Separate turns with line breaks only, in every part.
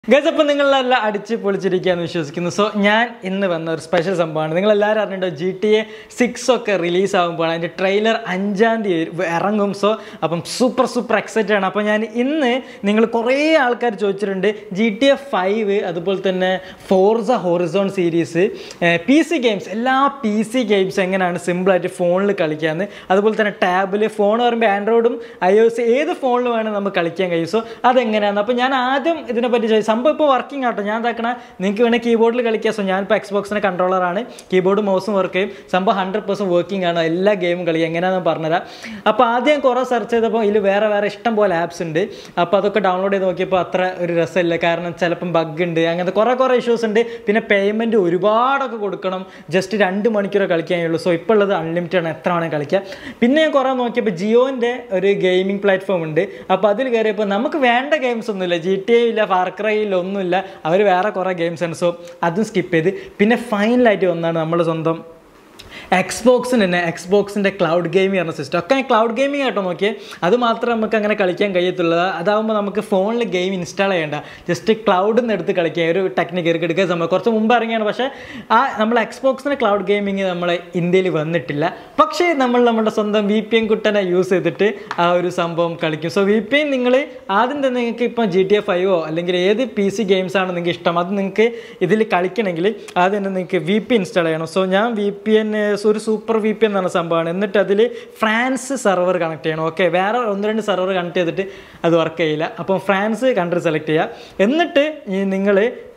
Guess അപ്പം നിങ്ങളെല്ലാം അടിച്ച് പൊളിച്ചിരിക്കുകയെന്ന് വിശ്വസിക്കുന്നു സോ ഞാൻ ഇന്ന് വന്ന ഒരു സ്പെഷ്യൽ സംഭവമാണ് നിങ്ങൾ എല്ലാവരും അറിഞ്ഞിട്ടോ ജി ടി എ സിക്സ് ഒക്കെ റിലീസ് ആകുമ്പോഴാണ് അതിൻ്റെ ട്രെയിലർ അഞ്ചാം തീയതി ഇറങ്ങും സോ അപ്പം സൂപ്പർ സൂപ്പർ എക്സൈറ്റഡ് ആണ് അപ്പോൾ ഞാൻ ഇന്ന് നിങ്ങൾ കുറേ ആൾക്കാർ ചോദിച്ചിട്ടുണ്ട് ജി ടി എ ഫൈവ് അതുപോലെ തന്നെ Forza Horizon series P C games എല്ലാ പി സി ഗെയിംസ് എങ്ങനെയാണ് സിമ്പിളായിട്ട് ഫോണിൽ കളിക്കാമെന്ന് അതുപോലെ തന്നെ ടാബിൽ ഫോൺ പറയുമ്പോൾ ആൻഡ്രോയിഡും ഐ ഒ എസ് ഏത് ഫോണിൽ വേണം നമുക്ക് കളിക്കാൻ കഴിയും സോ അതെങ്ങനെയാണ് അപ്പോൾ ഞാൻ ആദ്യം ഇതിനെപ്പറ്റി ചോദിച്ചു സംഭവം ഇപ്പോൾ വർക്കിംഗ് ആട്ടോ ഞാൻ ഇതാക്കണ നിങ്ങൾക്ക് വേണമെങ്കിൽ കീബോർഡിൽ കളിക്കാം സോ ഞാനിപ്പോൾ എക്സ്ബോക്സിൻ്റെ കൺട്രോളറാണ് കീബോർഡും മൗസും വർക്ക് ചെയ്യും സംഭവം ഹൺഡ്രഡ് പെർസെൻറ്റ് വർക്കിംഗ് ആണ് എല്ലാ ഗെയിമും കളിക്കുക എങ്ങനെയാണെന്ന് പറഞ്ഞുതരാം അപ്പോൾ ആദ്യം കുറേ സെർച്ച് ചെയ്തപ്പോൾ ഇതിൽ വേറെ വേറെ ഇഷ്ടം പോലെ ആപ്സ് ഉണ്ട് അപ്പോൾ അതൊക്കെ ഡൗൺലോഡ് ചെയ്ത് നോക്കിയപ്പോൾ അത്ര ഒരു രസമില്ല കാരണം ചിലപ്പം ബഗ് ഉണ്ട് അങ്ങനത്തെ കുറേ കുറേ ഇഷ്യൂസ് ഉണ്ട് പിന്നെ പേയ്മെൻറ്റ് ഒരുപാടൊക്കെ കൊടുക്കണം ജസ്റ്റ് രണ്ട് മണിക്കൂറേ കളിക്കാനുള്ളൂ സോ ഇപ്പോൾ ഉള്ളത് അൺലിമിറ്റഡ് ആണ് എത്ര വേണമെങ്കിൽ കളിക്കാം പിന്നെ ഞാൻ കുറേ നോക്കിയപ്പോൾ ജിയോൻ്റെ ഒരു ഗെയിമിംഗ് പ്ലാറ്റ്ഫോം ഉണ്ട് അപ്പോൾ അതിൽ കയറിയപ്പോൾ നമുക്ക് വേണ്ട ഗെയിംസ് ഒന്നുമില്ല ജി ടി എ ഇല്ല ഫാർക്രൈയിൽ ഒന്നുമില്ല അവർ വേറെ കുറേ ഗെയിംസ് ആണ് സോ അതും സ്കിപ്പ് ചെയ്ത് പിന്നെ ഫൈനലായിട്ട് വന്നാണ് നമ്മുടെ സ്വന്തം എക്സ്ബോക്സിന് തന്നെ എക്സ്ബോക്സിൻ്റെ ക്ലൗഡ് ഗെയിമിംഗ് പറഞ്ഞ സിസ്റ്റം ഒക്കെ ക്ലൗഡ് ഗെയിമിംഗ് ആട്ടോ നോക്കിയേ അത് മാത്രമേ നമുക്ക് അങ്ങനെ കളിക്കാൻ കഴിയത്തുള്ളൂ അതാകുമ്പോൾ നമുക്ക് ഫോണിൽ ഗെയിം ഇൻസ്റ്റാൾ ചെയ്യേണ്ട ജസ്റ്റ് ക്ലൗഡിൽ നിന്ന് എടുത്ത് കളിക്കുക ഒരു ടെക്നിക്ക് ഇറക്കി എടുക്കുക സംഭവം കുറച്ച് മുമ്പ് ഇറങ്ങിയാണ് പക്ഷേ ആ നമ്മൾ എക്സ്ബോക്സിൻ്റെ ക്ലൗഡ് ഗെയിമിംഗ് നമ്മളെ ഇന്ത്യയിൽ വന്നിട്ടില്ല പക്ഷേ നമ്മൾ നമ്മുടെ സ്വന്തം വി പി എൻ കുട്ടനെ യൂസ് ചെയ്തിട്ട് ആ ഒരു സംഭവം കളിക്കും സോ വി പി എൻ നിങ്ങൾ ആദ്യം തന്നെ നിങ്ങൾക്ക് ഇപ്പം ജി ടി എ ഫൈവോ അല്ലെങ്കിൽ ഏത് പി സി ഗെയിംസ് ആണ് നിങ്ങൾക്ക് ഇഷ്ടം അത് നിങ്ങൾക്ക് ഇതിൽ കളിക്കണമെങ്കിൽ ആദ്യം തന്നെ നിങ്ങൾക്ക് വി പി ഇൻസ്റ്റാൾ ചെയ്യണം സോ ഞാൻ വി പി എൻ ഒരു സൂപ്പർ വി പി എൻ എന്ന സംഭവമാണ് എന്നിട്ട് അതിൽ ഫ്രാൻസ് സെർവർ കണക്ട് ചെയ്യണം ഓക്കെ വേറെ ഒന്ന് രണ്ട് സെർവർ കണക്ട് ചെയ്തിട്ട് അത് വർക്ക് ചെയ്യില്ല അപ്പം ഫ്രാൻസ് കൺട്രി സെലക്ട് ചെയ്യുക എന്നിട്ട് നിങ്ങൾ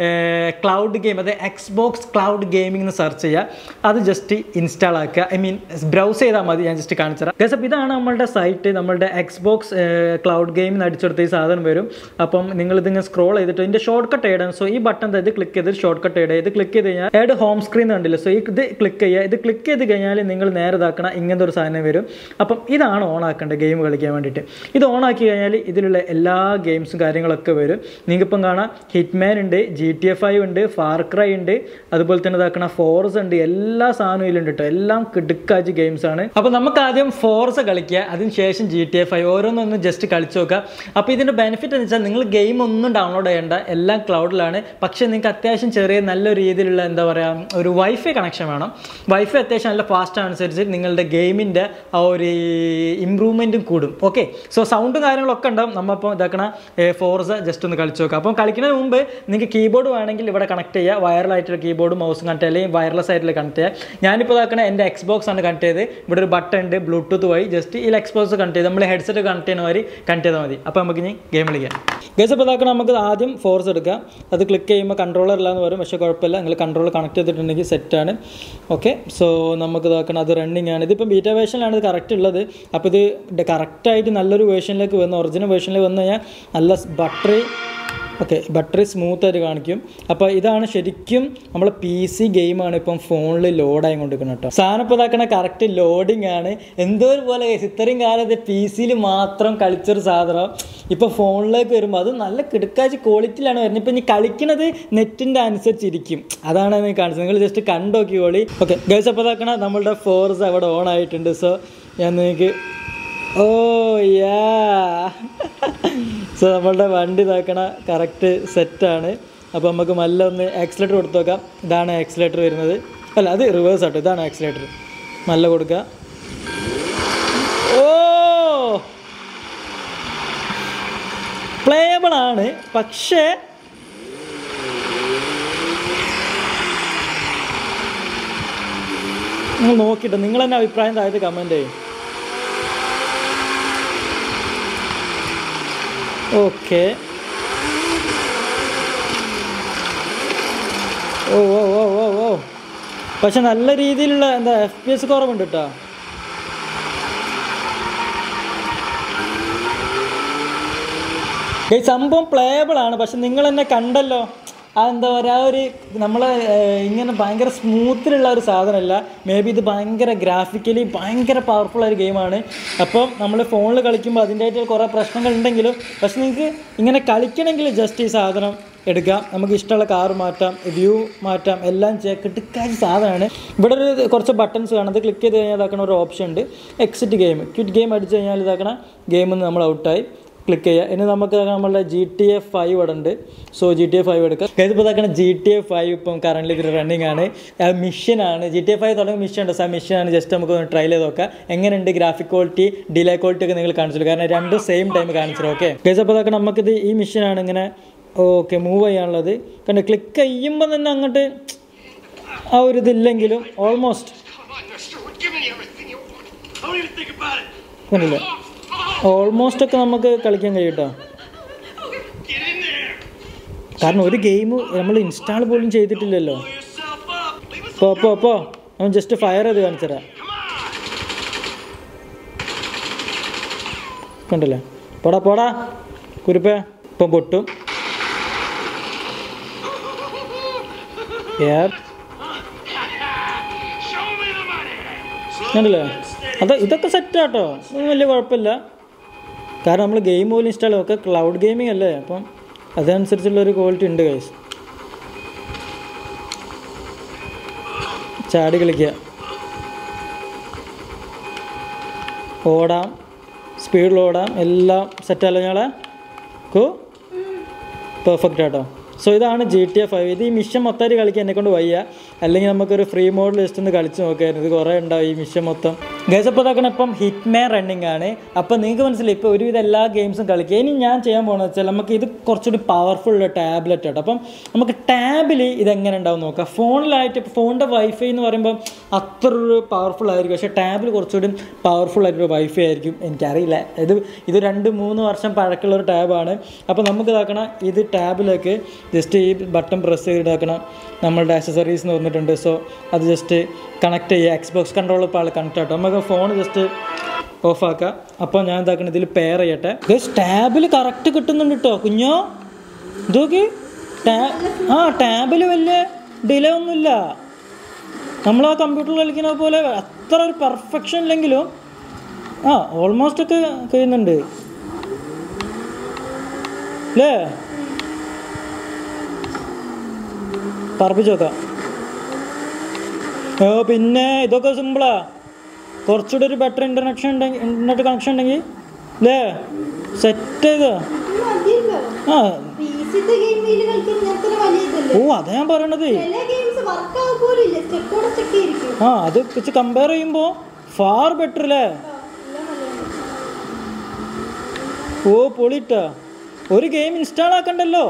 ക്ലൗഡ് ഗെയിം അതായത് എക്സ്ബോക്സ് ക്ലൗഡ് ഗെയിമിംഗ് എന്ന് സെർച്ച് ചെയ്യുക അത് ജസ്റ്റ് ഇൻസ്റ്റാൾ ആക്കുക ഐ മീൻ ബ്രൗസ് ചെയ്താൽ മതി ഞാൻ ജസ്റ്റ് കാണിച്ചു തരാം ഗസ് അപ്പോൾ ഇതാണ് നമ്മളുടെ സൈറ്റ് നമ്മളുടെ എക്സ്ബോക്സ് ക്ലൗഡ് ഗെയിം അടിച്ചെടുത്ത ഈ സാധനം വരും അപ്പം നിങ്ങൾ ഇതിങ്ങനെ സ്ക്രോൾ ചെയ്തിട്ട് ഇതിൻ്റെ ഷോർട്ട് കട്ട് ഇടാൻ സോ ഈ ബട്ടൺ ഇത് ക്ലിക്ക് ചെയ്ത് ഷോർട്ട് കട്ട് ഇടുക ഇത് ക്ലിക്ക് ചെയ്ത് കഴിഞ്ഞാൽ ഏഡ് ഹോം സ്ക്രീൻ കണ്ടില്ല സോ ഇത് ക്ലിക്ക് ചെയ്യുക ഇത് ക്ലിക്ക് ചെയ്ത് കഴിഞ്ഞാൽ നിങ്ങൾ നേരെ ഇതാക്കണം ഇങ്ങനത്തെ ഒരു സാധനം വരും അപ്പം ഇതാണ് ഓൺ ആക്കേണ്ടത് ഗെയിം കളിക്കാൻ വേണ്ടിയിട്ട് ഇത് ഓൺ ആക്കി കഴിഞ്ഞാൽ ഇതിലുള്ള എല്ലാ ഗെയിംസും കാര്യങ്ങളൊക്കെ വരും നിങ്ങൾക്കിപ്പം കാണാം ഹിറ്റ്മാൻ ഉണ്ട് ജി ടി എഫ് ഐ ഉണ്ട് ഫാർക്രൈ ഉണ്ട് അതുപോലെ തന്നെ ഇതാക്കണ ഫോർസ് ഉണ്ട് എല്ലാ സാധനവും ഇതിലുണ്ട് കേട്ടോ എല്ലാം കിടുക്കാച്ച് ഗെയിംസ് ആണ് അപ്പോൾ നമുക്ക് ആദ്യം ഫോർസ് കളിക്കുക അതിന് ശേഷം ജി ടി എഫ് ഐ ഓരോന്നൊന്നും ജസ്റ്റ് കളിച്ചു നോക്കുക അപ്പോൾ ഇതിൻ്റെ ബെനിഫിറ്റ് എന്ന് വെച്ചാൽ നിങ്ങൾ ഗെയിം ഒന്നും ഡൗൺലോഡ് ചെയ്യേണ്ട എല്ലാം ക്ലൗഡിലാണ് പക്ഷേ നിങ്ങൾക്ക് അത്യാവശ്യം ചെറിയ നല്ല രീതിയിലുള്ള എന്താ പറയുക ഒരു വൈഫൈ കണക്ഷൻ വേണം വൈഫൈ അത്യാവശ്യം നല്ല ഫാസ്റ്റ് അനുസരിച്ച് നിങ്ങളുടെ ഗെയിമിൻ്റെ ആ ഒരു ഇമ്പ്രൂവ്മെൻറ്റും കൂടും ഓക്കെ സോ സൗണ്ടും കാര്യങ്ങളൊക്കെ ഉണ്ടാവും നമ്മളിപ്പോൾ ഇതാക്കണ ഫോർസ ജസ്റ്റ് ഒന്ന് കളിച്ചു നോക്കാം അപ്പം കളിക്കുന്നതിന് മുമ്പ് നിങ്ങൾക്ക് കീബോർഡ് വേണമെങ്കിൽ ഇവിടെ കണക്ട് ചെയ്യുക വയറലായിട്ടുള്ള കീബോർഡ് മൗസും കണക്ട് ചെയ്യുക അല്ലെങ്കിൽ വയർലെസ് ആയിട്ടുള്ള കണക്ട് ചെയ്യുക ഞാനിപ്പോൾ ഇതാക്കണ എൻ്റെ എക്സ്ബോക്സ് ആണ് കണക്ട് ചെയ്ത് ഇവിടെ ഒരു ബട്ടൺ ഉണ്ട് ബ്ലൂടൂത്ത് വഴി ജസ്റ്റ് ഈ എക്സ്ബോക്സ് കണക്ട് ചെയ്ത് നമ്മൾ ഹെഡ്സെറ്റ് കണക്ട് ചെയ്യുന്ന മാതിരി കണക്ട് ചെയ്താൽ മതി അപ്പോൾ നമുക്ക് ഇനി ഗെയിം കളിക്കാം ഗേസ് ഇപ്പോൾ ഇതാക്കണം നമുക്ക് ആദ്യം ഫോർസ് എടുക്കാം അത് ക്ലിക്ക് ചെയ്യുമ്പോൾ കൺട്രോളർ ഇല്ല എന്ന് പറയും പക്ഷേ കുഴപ്പമില്ല നിങ്ങൾ കൺട്രോൾ കണക്ട് ചെയ്തിട്ടുണ്ടെങ്കിൽ സെറ്റാണ് ഓക്കെ സോ നമുക്ക് ഇതാക്കണം അത് റണ്ണിങ് ആണ് ഇതിപ്പോൾ ബീറ്റ വേർഷനിലാണ് ഇത് കറക്റ്റ് ഉള്ളത് അപ്പോൾ ഇത് കറക്റ്റായിട്ട് നല്ലൊരു വേർഷനിലേക്ക് വന്ന് ഒറിജിനൽ വേർഷനിലേക്ക് വന്നു കഴിഞ്ഞാൽ നല്ല ബട്ടറി ഓക്കെ ബാറ്ററി സ്മൂത്ത് ആയിട്ട് കാണിക്കും അപ്പോൾ ഇതാണ് ശരിക്കും നമ്മൾ പി സി ഗെയിമാണ് ഇപ്പം ഫോണിൽ ലോഡായി കൊണ്ടിരിക്കുന്നത് കേട്ടോ സാധനം ഇപ്പോൾ ഇതാക്കണ കറക്റ്റ് ലോഡിംഗ് ആണ് എന്തോ ഒരു പോലെ ഇത്രയും കാലത്ത് പി സിയിൽ മാത്രം കളിച്ചൊരു സാധനം ഇപ്പോൾ ഫോണിലേക്ക് വരുമ്പോൾ അത് നല്ല കിടക്കാച്ച് ക്വാളിറ്റിയിലാണ് വരുന്നത് ഇപ്പം ഇനി കളിക്കുന്നത് നെറ്റിൻ്റെ അനുസരിച്ചിരിക്കും അതാണ് ഞാൻ കാണിച്ചത് നിങ്ങൾ ജസ്റ്റ് കണ്ടോക്കിക്കോളി ഓക്കെ ഗൈസ് അപ്പോൾ ഇതാക്കണ നമ്മളുടെ ഫോർസ് അവിടെ ഓൺ ആയിട്ടുണ്ട് സോ ഞാൻ നിങ്ങൾക്ക് ഓ യാ സോ നമ്മളുടെ വണ്ടി ഇതാക്കണ കറക്റ്റ് സെറ്റാണ് അപ്പോൾ നമുക്ക് നല്ല ഒന്ന് ആക്സിലേറ്റർ കൊടുത്തു നോക്കാം ഇതാണ് ആക്സിലേറ്റർ വരുന്നത് അല്ല അത് റിവേഴ്സ് ആട്ടോ ഇതാണ് ആക്സിലേറ്റർ നല്ല കൊടുക്കുക ഓ പ്ലേയബിൾ ആണ് പക്ഷേ നിങ്ങൾ നോക്കിയിട്ട് നിങ്ങൾ തന്നെ അഭിപ്രായം താഴത്ത് കമൻറ്റ് ചെയ്യും ഓക്കെ ഓ ഓ ഓ ഓ ഓ പക്ഷെ നല്ല രീതിയിലുള്ള എന്താ എഫ് പി എസ് കുറവുണ്ട് കേട്ടോ ഈ സംഭവം പ്ലേയബിൾ ആണ് പക്ഷെ നിങ്ങൾ എന്നെ കണ്ടല്ലോ അതെന്താ പറയുക ഒരു നമ്മൾ ഇങ്ങനെ ഭയങ്കര സ്മൂത്തിലുള്ള ഒരു സാധനമല്ല മേ ബി ഇത് ഭയങ്കര ഗ്രാഫിക്കലി ഭയങ്കര പവർഫുൾ ഒരു ഗെയിമാണ് അപ്പം നമ്മൾ ഫോണിൽ കളിക്കുമ്പോൾ അതിൻ്റെതായിട്ട് കുറേ പ്രശ്നങ്ങൾ ഉണ്ടെങ്കിലും പക്ഷെ നിങ്ങൾക്ക് ഇങ്ങനെ കളിക്കണമെങ്കിൽ ജസ്റ്റ് ഈ സാധനം എടുക്കാം നമുക്ക് ഇഷ്ടമുള്ള കാർ മാറ്റാം വ്യൂ മാറ്റാം എല്ലാം ചെയ്യാം കിട്ടുക്കാച്ച സാധനമാണ് ഇവിടെ ഒരു കുറച്ച് ബട്ടൺസ് കാണാം അത് ക്ലിക്ക് ചെയ്ത് കഴിഞ്ഞാൽ ഇതാക്കണ ഒരു ഓപ്ഷൻ ഉണ്ട് എക്സിറ്റ് ഗെയിം ക്വിറ്റ് ഗെയിം അടിച്ച് കഴിഞ്ഞാൽ ഇതാക്കണ ഗെയിമിൽ നിന്ന് നമ്മൾ ഔട്ടായി ക്ലിക്ക് ചെയ്യുക ഇനി നമുക്ക് നമ്മളുടെ ജി ടി എ ഫൈവ് ഇവിടെ ഉണ്ട് so G T A five എടുക്കാം ഇതിപ്പോൾ ഇതാക്കണ ജി ടി എ ഫൈവ് ഇപ്പം കറൻ്റ് ഇതിൽ റണ്ണിങ് ആണ് മിഷനാണ് ജി ടി എ ഫൈവ് തുടങ്ങി മിഷൻ ഉണ്ട് ആ മിഷനാണ് ജസ്റ്റ് നമുക്ക് ഒന്ന് ട്രൈ ചെയ്ത് നോക്കാം എങ്ങനെയുണ്ട് ഗ്രാഫിക് ക്വാളിറ്റി ഡിലേ ക്വാളിറ്റി ഒക്കെ നിങ്ങൾ കാണിച്ചു കാരണം രണ്ടും സെയിം ടൈം കാണിച്ചു ഓക്കെ ഗൈസ് അപ്പോൾ ഇതാക്കണം നമുക്കിത് ഈ മിഷനാണ് ഇങ്ങനെ ഓക്കെ മൂവ് ചെയ്യാനുള്ളത് കണ്ട് ക്ലിക്ക് ചെയ്യുമ്പോൾ തന്നെ അങ്ങോട്ട് ആ ഒരു ഇതില്ലെങ്കിലും almost
Come on, Mr. Wood, give me everything you want. Don't even think about it.
കണ്ടില്ലേ ഓൾമോസ്റ്റ് ഒക്കെ നമുക്ക് കളിക്കാൻ കഴിയും കേട്ടോ
Get in there.
കാരണം ഒരു ഗെയിം നമ്മൾ ഇൻസ്റ്റാൾ പോലും ചെയ്തിട്ടില്ലല്ലോ
Pull yourself up. Leave us
പോ പോ പോ അവൻ ജസ്റ്റ് ഫയർ ചെയ്ത് കാണിച്ചു തരാം കണ്ടില്ലേ പോടാ പോടാ കുരുപ്പേ ഇപ്പം പൊട്ടും ഏർ
Show me the money.
കണ്ടില്ലേ അത് ഇതൊക്കെ സെറ്റാട്ടോ ഒന്നും വലിയ കുഴപ്പമില്ല കാരണം നമ്മൾ ഗെയിം പോലും ഇൻസ്റ്റാൾ ഒക്കെ ക്ലൗഡ് ഗെയിമിംഗ് അല്ലേ അപ്പം അതനുസരിച്ചുള്ള ഒരു ക്വാളിറ്റി ഉണ്ട് ഗൈസ് ചാടി കളിക്കുക ഓടാം സ്പീഡിൽ ഓടാം എല്ലാം സെറ്റല്ല ഞങ്ങളെ കോ പെർഫെക്റ്റ് ആട്ടോ സോ ഇതാണ് ജി ടി എ ഫൈവ് ഇത് ഈ മിഷൻ മൊത്തമായിട്ട് കളിക്കാൻ എന്നെ കൊണ്ട് വയ്യ അല്ലെങ്കിൽ നമുക്കൊരു ഫ്രീ മോഡിൽ ജസ്റ്റ് ഒന്ന് കളിച്ച് നോക്കായിരുന്നു ഇത് കുറേ ഉണ്ടാവും ഈ മിഷൻ മൊത്തം ഗൈസ് അപ്പോൾ ഇതാക്കണം ഇപ്പം ഹിറ്റ് മാൻ റണ്ണിങ് ആണ് അപ്പം നിങ്ങൾക്ക് മനസ്സിലായി ഇപ്പോൾ ഒരുവിധം എല്ലാ ഗെയിംസും കളിക്കുക ഇനി ഞാൻ ചെയ്യാൻ പോകുന്നത് വെച്ചാൽ നമുക്ക് ഇത് കുറച്ചുകൂടി പവർഫുൾ ഉള്ള ടാബ്ലറ്റ് ആട്ടോ അപ്പം നമുക്ക് ടാബിൽ ഇതെങ്ങനെ ഉണ്ടാവും നോക്കാം ഫോണിലായിട്ട് ഇപ്പോൾ ഫോണിൻ്റെ വൈഫൈ എന്ന് പറയുമ്പോൾ അത്ര ഒരു പവർഫുൾ ആയിരിക്കും പക്ഷേ ടാബിൽ കുറച്ചുകൂടി പവർഫുൾ ആയിട്ടൊരു വൈഫൈ ആയിരിക്കും എനിക്കറിയില്ല ഇത് ഇത് രണ്ട് മൂന്ന് വർഷം പഴക്കമുള്ള ഒരു ടാബാണ് അപ്പോൾ നമുക്ക് ഇതാക്കണം ഇത് ടാബിലേക്ക് ജസ്റ്റ് ഈ ബട്ടൺ പ്രസ് ചെയ്തിടാക്കണം നമ്മളുടെ ആക്സസറീസ് എന്ന് പറഞ്ഞിട്ടുണ്ട് സോ അത് ജസ്റ്റ് കണക്ട് ചെയ്യുക എക്സ്ബോക്സ് കൺട്രോൾ ഇപ്പോൾ ആൾ കണക്ട് ആട്ടോ നമുക്ക് ഫോൺ ജസ്റ്റ് ഓഫാക്കാം അപ്പോൾ ഞാൻ ഇതാക്കണം ഇതിൽ പെയർ ചെയ്യട്ടെ ഗസ് ടാബിൽ കറക്റ്റ് കിട്ടുന്നുണ്ട് കേട്ടോ കുഞ്ഞോ ഇതൊക്കെ ടാ ആ ടാബിൽ വലിയ ഡിലേ ഒന്നുമില്ല നമ്മൾ ആ കമ്പ്യൂട്ടറിൽ കളിക്കുന്ന പോലെ അത്ര ഒരു പെർഫെക്ഷൻ ഇല്ലെങ്കിലും ആ ഓൾമോസ്റ്റ് ഒക്കെ കഴിയുന്നുണ്ട് അല്ലേ പറപ്പിച്ച് നോക്കാം ഓ പിന്നെ ഇതൊക്കെ സിമ്പിളാ കുറച്ചുകൂടി ഒരു ബെറ്റർ ഇൻ്റർനെക്ഷൻ ഉണ്ടെങ്കിൽ ഇൻ്റർനെറ്റ് കണക്ഷൻ ഉണ്ടെങ്കിൽ അല്ലേ സെറ്റ് ചെയ്ത
മതിയല്ലോ
ആ
പിസിത്തെ ഗെയിമിൽ കളിക്കാൻ ഇങ്ങനത്തെ വലിയ ഇതല്ലേ
ഓ അതാ ഞാൻ പറയണത്
ചില ഗെയിംസ് വർക്ക് ആവുക പോലും ഇല്ല സ്റ്റെക്കോടെ സ്റ്റെക്ക് ആയിരിക്കും
ആ അത് വെച്ച് കമ്പയർ ചെയ്യുമ്പോൾ ഫാർ ബെറ്റർ അല്ലേ ഓ പൊളിട്ടാ ഒരു ഗെയിം ഇൻസ്റ്റാൾ ആക്കണ്ടല്ലോ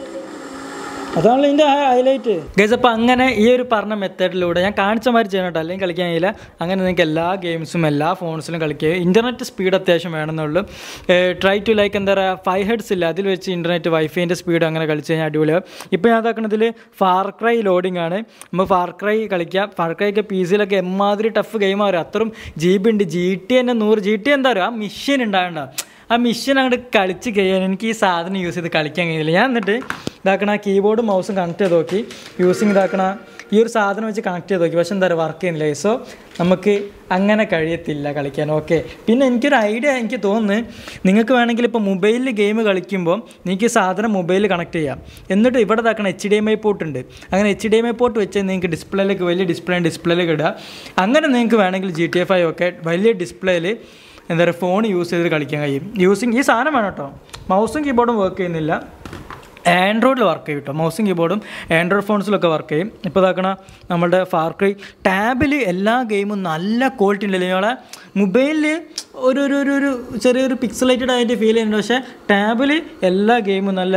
അതാണല്ലോ ഇതിൻ്റെ ഹൈലൈറ്റ് ഗൈസ് അപ്പോൾ അങ്ങനെ ഈ ഒരു പറഞ്ഞ മെത്തേഡിലൂടെ ഞാൻ കാണിച്ച മാതിരി ചെയ്യണം കേട്ടോ അല്ലെങ്കിൽ കളിക്കാൻ കഴിയില്ല അങ്ങനെ നിങ്ങൾക്ക് എല്ലാ ഗെയിംസും എല്ലാ ഫോൺസിലും കളിക്കുക ഇൻ്റർനെറ്റ് സ്പീഡ് അത്യാവശ്യം വേണമെന്നുള്ളൂ ട്രൈ ടു ലൈക്ക് എന്താ പറയുക ഫൈവ് ഹെഡ്സ് ഇല്ല അതിൽ വെച്ച് ഇൻ്റർനെറ്റ് വൈഫൈൻ്റെ സ്പീഡ് അങ്ങനെ കളിച്ച് കഴിഞ്ഞാൽ അടിപൊളിയാവും ഇപ്പോൾ ഞാൻ ഇതാക്കണതിൽ ഫാർ ക്രൈ ലോഡിംഗ് ആണ് നമ്മൾ ഫാർ ക്രൈ കളിക്കുക ഫാർ ക്രൈ ഒക്കെ പി സിയിലൊക്കെ എമ്മാതിരി ടഫ് ഗെയിം ആവും അത്രയും ജി ബി ഉണ്ട് ജി ടി തന്നെ നൂറ് ജി ടി എന്താ പറയുക ആ മിഷൻ ഉണ്ടാകണ്ട ആ മിഷൻ അങ്ങോട്ട് കളിച്ച് കഴിയാൻ എനിക്ക് ഈ സാധനം യൂസ് ചെയ്ത് കളിക്കാൻ കഴിയില്ല ഞാൻ എന്നിട്ട് ഇതാക്കണ കീബോർഡും മൗസും കണക്ട് ചെയ്ത് നോക്കി യൂസിങ് ഇതാക്കണ ഈ ഒരു സാധനം വെച്ച് കണക്ട് ചെയ്ത് നോക്കി പക്ഷെ എന്താ പറയുക വർക്ക് ചെയ്യുന്നില്ല സോ നമുക്ക് അങ്ങനെ കഴിയത്തില്ല കളിക്കാൻ ഓക്കെ പിന്നെ എനിക്കൊരു ഐഡിയ എനിക്ക് തോന്നുന്നു നിങ്ങൾക്ക് വേണമെങ്കിൽ ഇപ്പോൾ മൊബൈലിൽ ഗെയിം കളിക്കുമ്പോൾ നിങ്ങൾക്ക് ഈ സാധനം മൊബൈലിൽ കണക്ട് ചെയ്യാം എന്നിട്ട് ഇവിടെ ഇതാക്കണം H D M I port ഉണ്ട് അങ്ങനെ H D M I port വെച്ച് നിങ്ങൾക്ക് ഡിസ്പ്ലേയിലേക്ക് വലിയ ഡിസ്പ്ലേ ഡിസ്പ്ലേയിലേക്ക് ഇടുക അങ്ങനെ നിങ്ങൾക്ക് വേണമെങ്കിൽ ജി ടി എഫ് ഐ ഒക്കെ വലിയ ഡിസ്പ്ലേയിൽ എന്താ പറയുക ഫോൺ യൂസ് ചെയ്ത് കളിക്കാൻ കഴിയും യൂസിങ് ഈ സാധനം വേണം കേട്ടോ മൗസും കീബോർഡും വർക്ക് ചെയ്യുന്നില്ല ആൻഡ്രോയിഡിൽ വർക്ക് ചെയ്യും കേട്ടോ മൗസും കീബോർഡും ആൻഡ്രോയിഡ് ഫോൺസിലൊക്കെ വർക്ക് ചെയ്യും ഇപ്പോൾ ഇതാക്കണ നമ്മുടെ ഫാർക്രൈ ടാബിൽ എല്ലാ ഗെയിമും നല്ല ക്വാളിറ്റി ഉണ്ടല്ലോ ഞങ്ങളെ മൊബൈലിൽ ഒരു ഒരു ഒരു ഒരു ചെറിയൊരു പിക്സലേറ്റഡ് ആയിട്ട് ഫീൽ ചെയ്യുന്നുണ്ട് പക്ഷേ ടാബിൽ എല്ലാ ഗെയിമും നല്ല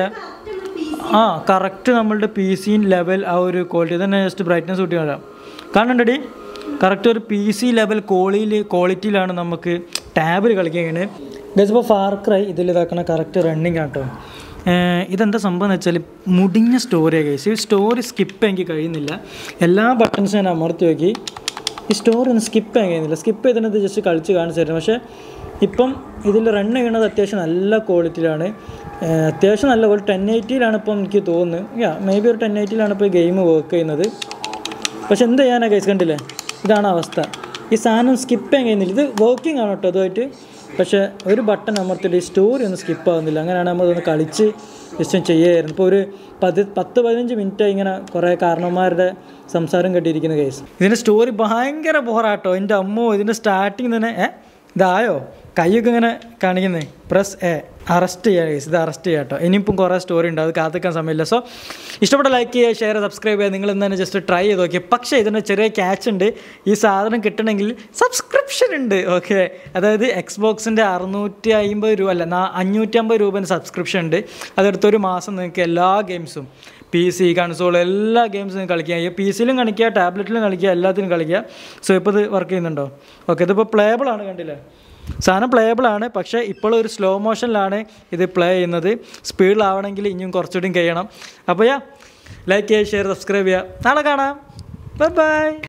ആ കറക്റ്റ് നമ്മളുടെ പി സി ലെവൽ ആ ഒരു ക്വാളിറ്റി തന്നെ ജസ്റ്റ് ബ്രൈറ്റ്നസ് കൂട്ടി വരാം കാണണ്ടടി കറക്റ്റ് ഒരു പി സി ലെവൽ ക്വാളിയിൽ ക്വാളിറ്റിയിലാണ് നമുക്ക് ടാബിൽ കളിക്കാൻ കഴിയുന്നത് ഗസ് ഇപ്പോൾ ഫാർ ക്രൈ ഇതിൽ ഇതാക്കണ കറക്റ്റ് റണ്ണിങ് ആട്ടോ ഏഹ് ഇതെന്താ സംഭവം എന്ന് വെച്ചാൽ മുടിഞ്ഞ സ്റ്റോറിയാണ് കേസ് ഈ സ്റ്റോറി സ്കിപ്പ് എനിക്ക് കഴിയുന്നില്ല എല്ലാ ബട്ടൺസും ഞാൻ അമർത്തി നോക്കി ഈ സ്റ്റോറി ഒന്ന് സ്കിപ്പ് ചെയ്യാൻ കഴിയുന്നില്ല സ്കിപ്പ് ചെയ്തിട്ട് ജസ്റ്റ് കളിച്ച് കാണിച്ചു തരുന്നു പക്ഷേ ഇപ്പം ഇതിൽ റൺ ചെയ്യണത് അത്യാവശ്യം നല്ല ക്വാളിറ്റിയിലാണ് ഏഹ് അത്യാവശ്യം നല്ല ക്വാളിറ്റി ടെൻ എയ്റ്റിയിലാണ് ഇപ്പം എനിക്ക് തോന്നുന്നത് യാ മേ ബി ഒരു ടെൻ എയ്റ്റിയിലാണ് ഇപ്പോൾ ഗെയിം വർക്ക് ചെയ്യുന്നത് പക്ഷെ എന്ത് ചെയ്യാനാ കേസ് കണ്ടില്ലേ ഇതാണ് അവസ്ഥ ഈ സാധനം സ്കിപ്പ് ചെയ്യാൻ കഴിയുന്നില്ല ഇത് വർക്കിംഗ് ആണ് കേട്ടോ അതുമായിട്ട് പക്ഷേ ഒരു ബട്ടൺ അമർത്തിയിട്ട് ഈ സ്റ്റോറി ഒന്നും സ്കിപ്പ് ആകുന്നില്ല അങ്ങനെയാണ് നമ്മളതൊന്ന് കളിച്ച് ജസ്റ്റ് ചെയ്യുമായിരുന്നു ഇപ്പോൾ ഒരു പതി പത്ത് പതിനഞ്ച് മിനിറ്റ് ഇങ്ങനെ കുറേ കാരണവന്മാരുടെ സംസാരം കേട്ടിരിക്കുന്ന കേസ് ഇതിൻ്റെ സ്റ്റോറി ഭയങ്കര ബോറാട്ടോ എൻ്റെ അമ്മോ ഇതിൻ്റെ സ്റ്റാർട്ടിങ് തന്നെ ഏ ഇതായോ കൈയൊക്കെ ഇങ്ങനെ കാണിക്കുന്നേ പ്രസ് എ അറസ്റ്റ് ചെയ്യുക guys. ഇത് അറസ്റ്റ് ചെയ്യുക കേട്ടോ ഇനിയിപ്പം കുറേ സ്റ്റോറി ഉണ്ട് അത് കാത്തിക്കാൻ സമയമില്ല സോ ഇഷ്ടപ്പെട്ട ലൈക്ക് ചെയ്യുക ഷെയർ സബ്സ്ക്രൈബ് ചെയ്യുക നിങ്ങൾ ഇന്ന് തന്നെ ജസ്റ്റ് ട്രൈ ചെയ്ത് നോക്കിയാൽ പക്ഷേ ഇതിന് ചെറിയ ക്യാച്ച് ഉണ്ട് ഈ സാധനം കിട്ടണമെങ്കിൽ സബ്സ്ക്രിപ്ഷൻ ഉണ്ട് ഓക്കെ അതായത് എക്സ് ബോക്സിൻ്റെ അറുന്നൂറ്റി അമ്പത് രൂപ അല്ല നാ അഞ്ഞൂറ്റി അമ്പത് രൂപേൻ്റെ സബ്സ്ക്രിപ്ഷൻ ഉണ്ട് അതെടുത്തൊരു മാസം നിങ്ങൾക്ക് എല്ലാ ഗെയിംസും പി സി കൺസോൾ എല്ലാ ഗെയിംസും കളിക്കുക ഈ പി സിയിലും കളിക്കുക ടാബ്ലറ്റിലും കളിക്കുക എല്ലാത്തിനും കളിക്കുക സോ ഇപ്പോൾ ഇത് വർക്ക് ചെയ്യുന്നുണ്ടോ ഓക്കെ ഇതിപ്പോൾ പ്ലേബിൾ ആണ് കണ്ടില്ലേ സാധനം പ്ലേബിൾ ആണ് പക്ഷേ ഇപ്പോൾ ഒരു സ്ലോ മോഷനിലാണ് ഇത് പ്ലേ ചെയ്യുന്നത് സ്പീഡിലാവണമെങ്കിൽ ഇനിയും കുറച്ചുകൂടി കഴിയണം അപ്പോൾ യാ ലൈക്ക് ചെയ്യുക ഷെയർ സബ്സ്ക്രൈബ് ചെയ്യുക നാളെ കാണാം ബൈ ബൈ